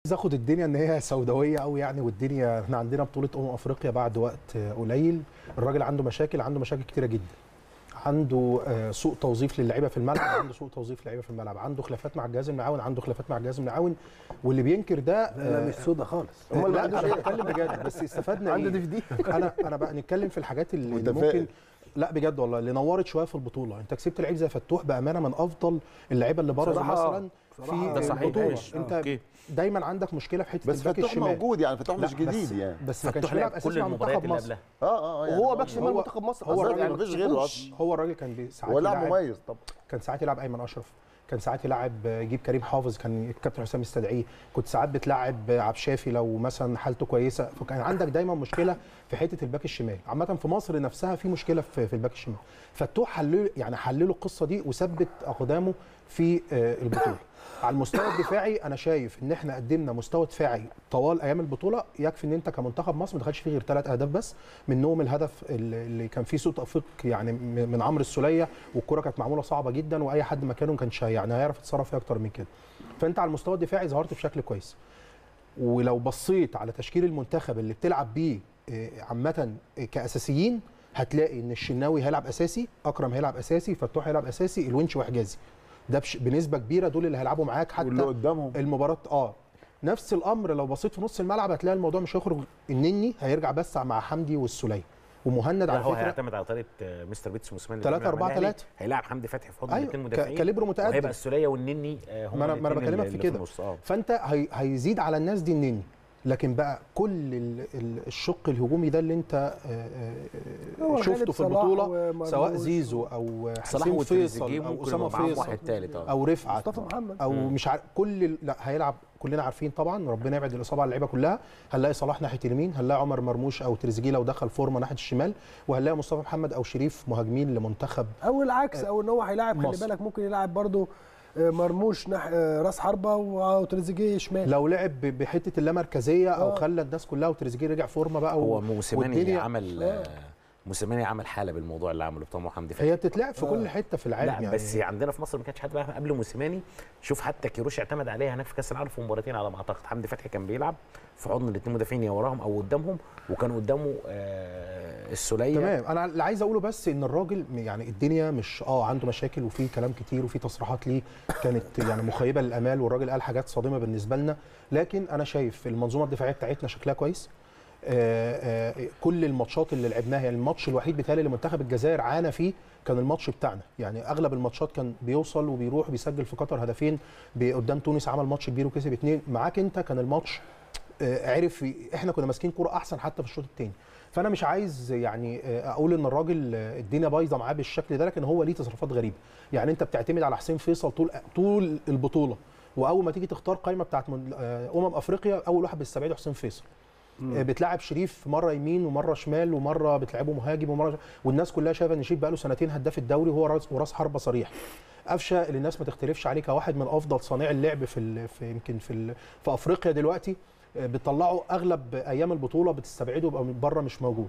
اخد الدنيا ان هي سوداويه قوي يعني والدنيا احنا عندنا بطوله امم افريقيا بعد وقت قليل الراجل عنده مشاكل عنده مشاكل كتيره جدا عنده آه، سوء توظيف للعيبه في الملعب عنده سوء توظيف للعيبه في الملعب عنده خلافات مع الجهاز المعاون عنده خلافات مع الجهاز المعاون واللي بينكر ده لا لا آه، مش سودا خالص لا اللي انا عنده إيه؟ بتكلم بجد بس استفدنا عنده ايه دي في دي انا انا بقى نتكلم في الحاجات اللي اللي متفائل. ممكن لا بجد والله اللي نورت شويه في البطوله انت كسبت لعيب زي فتوح بامانه من افضل اللعيبه اللي برزوا بصراحة- مثلا بصراحة في ده صحيح البطوله ماشي. انت اوكي دايما عندك مشكله في حته بس الباك فتوح الشمال موجود يعني فتوح لا، مش جديد بس يعني بس ما كانش فتوح بيلعب لعب اساسي كل مع المباريات منتخب اللي مصر قبلها اه اه يعني وهو باك شمال هو- منتخب مصر هو أصلاً الراجل يعني مفيش ما غيره تشوفوش. أصلاً. هو الراجل كان بي- ساعات هو لاعب يلعب- مميز طبعا كان ساعات يلعب ايمن اشرف كان ساعات يلعب يجيب كريم حافظ كان الكابتن حسام يستدعيه كنت ساعات بتلعب عبد شافي لو مثلا حالته كويسه فكان عندك دايما مشكله في حته الباك الشمال عامه في مصر نفسها في مشكله في, في الباك الشمال فتوح حلل يعني حللوا القصه دي وثبت اقدامه في آه، البطوله على المستوى الدفاعي انا شايف ان احنا قدمنا مستوى دفاعي طوال ايام البطوله يكفي ان انت كمنتخب مصر ما دخلش فيه غير ثلاث اهداف بس منهم الهدف اللي اللي كان فيه سوء توفيق يعني م- من عمرو السوليه والكره كانت معموله صعبه جدا واي حد مكانه ما كانش يعني هيعرف يتصرف فيها اكتر من كده فانت على المستوى الدفاعي ظهرت بشكل كويس ولو بصيت على تشكيل المنتخب اللي بتلعب بيه آه، عامه آه، كاساسيين هتلاقي ان الشناوي هيلعب اساسي اكرم هيلعب اساسي فتوح هيلعب اساسي الونش وحجازي ده بش- بنسبه كبيره دول اللي هيلعبوا معاك واللي حتى قدامهم المباراه اه نفس الامر لو بصيت في نص الملعب هتلاقي الموضوع مش هيخرج النني هيرجع بس مع حمدي والسوليه ومهند لا على هو فكره هيعتمد على طريقه آه، مستر بيتس موسيماني تلاتة اللي أربعة عملها لي. تلاتة. هيلاعب حمدي فتحي في حضن ايوه الاثنين ك- مدافعين كاليبرو متقدم وهيبقى السوليه والنني آه، هم ما أنا- ما أنا الاتنين بكلمك اللي في كده. النص، اه فانت هي هيزيد على الناس دي النني لكن بقى كل ال- ال- الشق الهجومي ده اللي انت آه، هو آه، شفته خالد في صلاح البطوله ومرموش سواء زيزو او صلاح حسين وتريزيجيه فيصل او ممكن اسامه يبقى معاهم فيصل واحد ثالث اه او رفعت مصطفى محمد او مم. مش عارف كل ال- لا هيلعب كلنا عارفين طبعا ربنا يبعد الاصابه عن اللعيبه كلها هنلاقي صلاح ناحيه اليمين هنلاقي عمر مرموش او تريزيجيه لو دخل فورمه ناحيه الشمال وهنلاقي مصطفى محمد او شريف مهاجمين لمنتخب او العكس او ان هو هيلاعب خلي مصر. بالك ممكن يلاعب برضو آه، مرموش نح... آه، راس حربه وتريزيجيه شمال لو لعب ب- بحته اللامركزيه او آه. خلى الناس كلها وتريزيجيه رجع فورمه بقى هو و... موسيماني والدنيا- عمل آه. آه، موسيماني عمل حاله بالموضوع اللي عمله بتاع حمدي فتحي هي بتتلعب في كل حته في العالم لا يعني بس عندنا في مصر ما كانش حد بقى قبل موسيماني شوف حتى كيروش اعتمد عليها هناك في كاس العالم في مباراتين على ما اعتقد حمدي فتحي كان بيلعب في حضن الاثنين مدافعين يا وراهم او قدامهم وكان قدامه آه السوليه تمام انا اللي عايز اقوله بس ان الراجل م- يعني الدنيا مش اه عنده مشاكل وفي كلام كتير وفي تصريحات ليه كانت يعني مخيبه للامال والراجل قال حاجات صادمه بالنسبه لنا لكن انا شايف المنظومه الدفاعيه بتاعتنا شكلها كويس آه، آه، كل الماتشات اللي لعبناها يعني الماتش الوحيد بتهيألي اللي منتخب الجزائر عانى فيه كان الماتش بتاعنا يعني اغلب الماتشات كان بيوصل وبيروح بيسجل في قطر هدفين ب- قدام تونس عمل ماتش كبير وكسب اتنين معاك انت كان الماتش آه، عرف ي- احنا كنا ماسكين كوره احسن حتى في الشوط الثاني فانا مش عايز يعني آه، اقول ان الراجل آه، الدنيا بايظه معاه بالشكل ده لكن هو ليه تصرفات غريبه يعني انت بتعتمد على حسين فيصل طول طول البطوله واول ما تيجي تختار قائمه بتاعت من- آه، امم افريقيا اول واحد بيستبعده حسين فيصل آه، بتلعب شريف مره يمين ومره شمال ومره بتلعبه مهاجم ومره والناس كلها شايفه ان شريف بقى له سنتين هداف الدوري وهو راس وراس حربه صريح قفشه اللي الناس ما تختلفش عليه كواحد من افضل صانعي اللعب في ال- في يمكن في ال- في افريقيا دلوقتي آه، بتطلعه اغلب ايام البطوله بتستبعده يبقى من بره مش موجود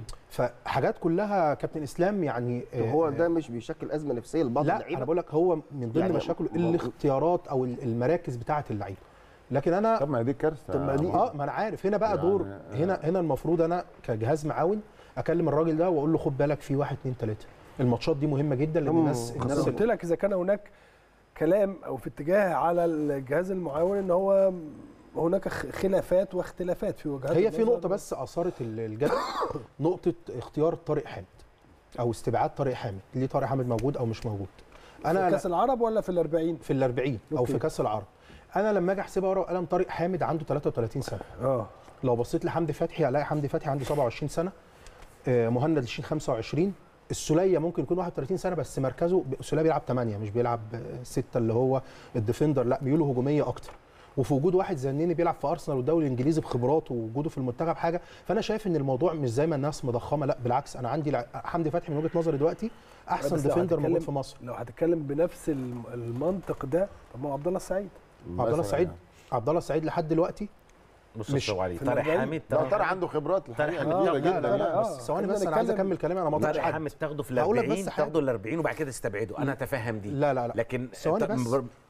فحاجات كلها كابتن اسلام يعني آه، هو ده مش بيشكل ازمه نفسيه لبعض لا اللعيبه انا بقول لك هو من ضمن يعني مشاكله ما هو- الاختيارات او المراكز بتاعه اللعيبه لكن انا طب ما دي كارثه طب ما دي- اه ما انا عارف هنا بقى يعني دور آه. هنا هنا المفروض انا كجهاز معاون اكلم الراجل ده واقول له خد بالك في واحد اتنين تلاته الماتشات دي مهمه جدا لان الناس الناس الناس قلت لك اذا كان هناك كلام او في اتجاه على الجهاز المعاون ان هو هناك خ- خلافات واختلافات في وجهات هي في النظر. نقطه بس اثارت ال- الجدل نقطه اختيار طارق حامد او استبعاد طارق حامد ليه طارق حامد موجود او مش موجود في انا كاس العرب ولا في الأربعين في الأربعين او أوكي. في كاس العرب انا لما اجي احسبها ورقه وقلم طارق حامد عنده 33 سنه اه لو بصيت لحمدي فتحي هلاقي حمدي فتحي عنده 27 سنه آه، مهند لشين 25 السوليه ممكن يكون 31 سنه بس مركزه السوليه بيلعب 8 مش بيلعب 6 اللي هو الديفندر لا ميوله هجوميه اكتر وفي وجود واحد زي النني بيلعب في ارسنال والدوري الانجليزي بخبراته ووجوده في المنتخب حاجه فانا شايف ان الموضوع مش زي ما الناس مضخمه لا بالعكس انا عندي لع- حمدي فتحي من وجهه نظري دلوقتي احسن بس لو ديفندر هتتكلم- موجود في مصر لو هتتكلم بنفس الم- المنطق ده طب ما هو عبد الله السعيد عبد الله مثلاً السعيد يعني. عبد الله السعيد لحد دلوقتي بص مش مش علي في طارق الأربعين؟ حامد لا طارق طارق حامد عنده خبرات طارق الحقيقه حامد كبيره لا، جدا لا، لا، يعني. آه. بس ثواني خلينا بس انا عايز نتكلم- اكمل كلامي انا ما قطعتش طارق حد حامد تاخده في هقول لك ال 40 بس حاجة. تاخده ال 40 وبعد كده تستبعده انا اتفهم دي لا لا لا لكن ثواني ط- بس. مبر-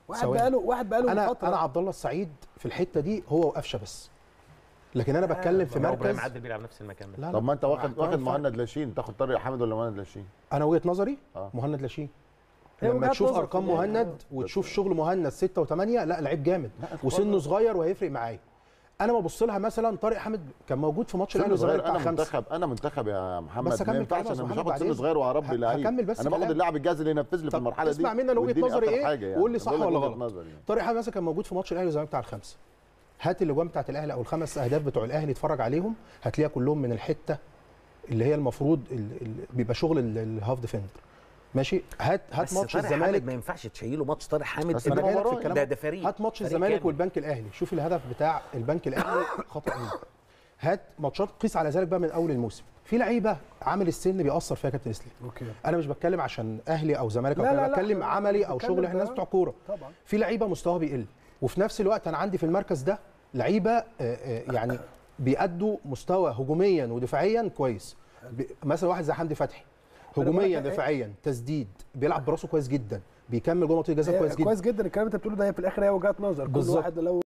واحد ثواني. بقاله واحد بقاله انا فتره انا عبد الله السعيد في الحته دي هو وقفشه بس لكن انا بتكلم في ما هو ابراهيم مركز عادل بيلعب نفس المكان ده لا طب ما انت واخد مع- واخد مع مهند لاشين تاخد طارق حامد ولا مهند لاشين انا وجهه نظري آه. مهند لاشين هي لما وجهات تشوف نظر ارقام في النهاية. مهند وتشوف شغل مهند 6 و8 لا لعيب جامد لا، وسنه صغير وهيفرق معايا انا ببص لها مثلا طارق حامد كان موجود في ماتش الاهلي سن والزمالك صغير بتاع انا خمسه منتخب انا منتخب يا محمد بس ما أكمل ينفعش كلام انا مش محمد هاخد سن بعدين. صغير ه- وهربي لعيب هكمل بس انا باخد كلام. اللاعب الجاهز اللي ينفذ لي في طب المرحله دي اسمع مني انا وجهه واديني نظري أكتر ايه حاجة يعني. وقول لي صح بقول لك ولا وجهة غلط نظري يعني. طارق حامد مثلا كان موجود في ماتش الاهلي والزمالك بتاع الخمسه هات الاجوان بتاعت الاهلي او الخمس اهداف بتوع الاهلي اتفرج عليهم هتلاقيها كلهم من الحته اللي هي المفروض ال- ال- بيبقى شغل ال- الهاف ديفندر ماشي هات هات بس ماتش طارق حامد الزمالك ما ينفعش تشيله ماتش طارق حامد بس ما انا ده جاي لك في مباراة الكلام ده أهو. ده فريق هات ماتش فريق الزمالك كامل. والبنك الاهلي شوف الهدف بتاع البنك الاهلي خطا مين هات ماتشات قيس على ذلك بقى من اول الموسم في لعيبه عامل السن بيأثر فيها كابتن اسلام اوكي انا مش بتكلم عشان اهلي او زمالك او لا، كده، لا، لا، بتكلم أنا عملي او بتكلم شغل احنا ناس ده. بتوع كوره طبعا في لعيبه مستواها بيقل وفي نفس الوقت انا عندي في المركز ده لعيبه آه، آه، يعني بيأدوا مستوى هجوميا ودفاعيا كويس ب- مثلا واحد زي حمدي فتحي هجوميا بقولك إيه؟ دفاعيا تسديد بيلعب براسه كويس جدا بيكمل جوه منطقه الجزاء هي كويس جدا كويس جدا الكلام اللي انت بتقوله ده هي في الاخر هي وجهات نظر كل بالظبط. واحد لو